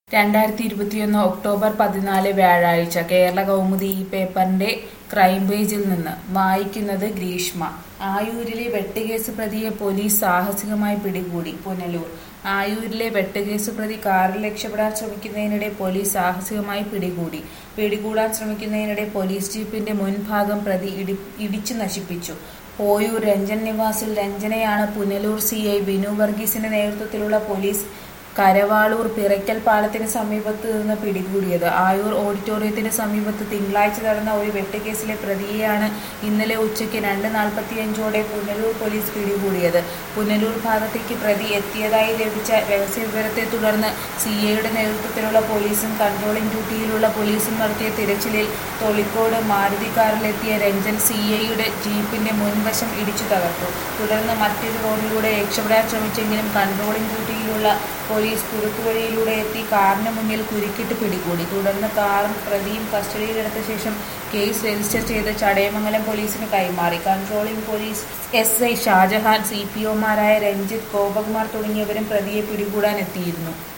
രണ്ടായിരത്തി ഇരുപത്തിയൊന്ന് ഒക്ടോബർ പതിനാല് വ്യാഴാഴ്ച കേരള കൗമുദി ഈ പേപ്പറിന്റെ ക്രൈംപേജിൽ നിന്ന് വായിക്കുന്നത് ഗ്രീഷ്മ ആയൂരിലെ വെട്ടുകേസ് പ്രതിയെ പോലീസ് സാഹസികമായി പിടികൂടി പുനലൂർ ആയൂരിലെ വെട്ടുകേസ് പ്രതി കാറിൽ രക്ഷപ്പെടാൻ ശ്രമിക്കുന്നതിനിടെ പോലീസ് സാഹസികമായി പിടികൂടി പിടികൂടാൻ ശ്രമിക്കുന്നതിനിടെ പോലീസ് ജീപ്പിന്റെ മുൻഭാഗം പ്രതി ഇടി ഇടിച്ചു നശിപ്പിച്ചു പോയൂർ രഞ്ജൻ നിവാസിൽ രഞ്ജനയാണ് പുനലൂർ സി ഐ ബിനു വർഗീസിന്റെ നേതൃത്വത്തിലുള്ള പോലീസ് കരവാളൂർ പിറയ്ക്കൽ പാലത്തിന് സമീപത്ത് നിന്ന് പിടികൂടിയത് ആയൂർ ഓഡിറ്റോറിയത്തിന് സമീപത്ത് തിങ്കളാഴ്ച നടന്ന ഒരു വെട്ടുകേസിലെ പ്രതിയെയാണ് ഇന്നലെ ഉച്ചയ്ക്ക് രണ്ട് നാൽപ്പത്തിയഞ്ചോടെ പുനലൂർ പോലീസ് പിടികൂടിയത് പുനലൂർ ഭാഗത്തേക്ക് പ്രതി എത്തിയതായി ലഭിച്ച രഹസ്യവിവരത്തെ തുടർന്ന് സി ഐയുടെ നേതൃത്വത്തിലുള്ള പോലീസും കൺട്രോളിംഗ് ഡ്യൂട്ടിയിലുള്ള പോലീസും നടത്തിയ തിരച്ചിലിൽ തൊളിക്കോട് മാരുതി കാറിലെത്തിയ രഞ്ജൻ സി ഐയുടെ ജീപ്പിന്റെ മുൻവശം ഇടിച്ചു തകർത്തു തുടർന്ന് മറ്റൊരു റോഡിലൂടെ രക്ഷപ്പെടാൻ ശ്രമിച്ചെങ്കിലും കൺട്രോളിംഗ് ഡ്യൂട്ടിയിലുള്ള പോലീസ് കുറുക്കുവഴിയിലൂടെ എത്തി കാറിന് മുന്നിൽ കുരുക്കിട്ട് പിടികൂടി തുടർന്ന് കാറും പ്രതിയും കസ്റ്റഡിയിലെടുത്ത ശേഷം കേസ് രജിസ്റ്റർ ചെയ്ത് ചടയമംഗലം പോലീസിന് കൈമാറി controlling police S I Shajahan C P ഒമാരായ രഞ്ജിത്ത് ഗോപകുമാർ തുടങ്ങിയവരും പ്രതിയെ പിടികൂടാൻ എത്തിയിരുന്നു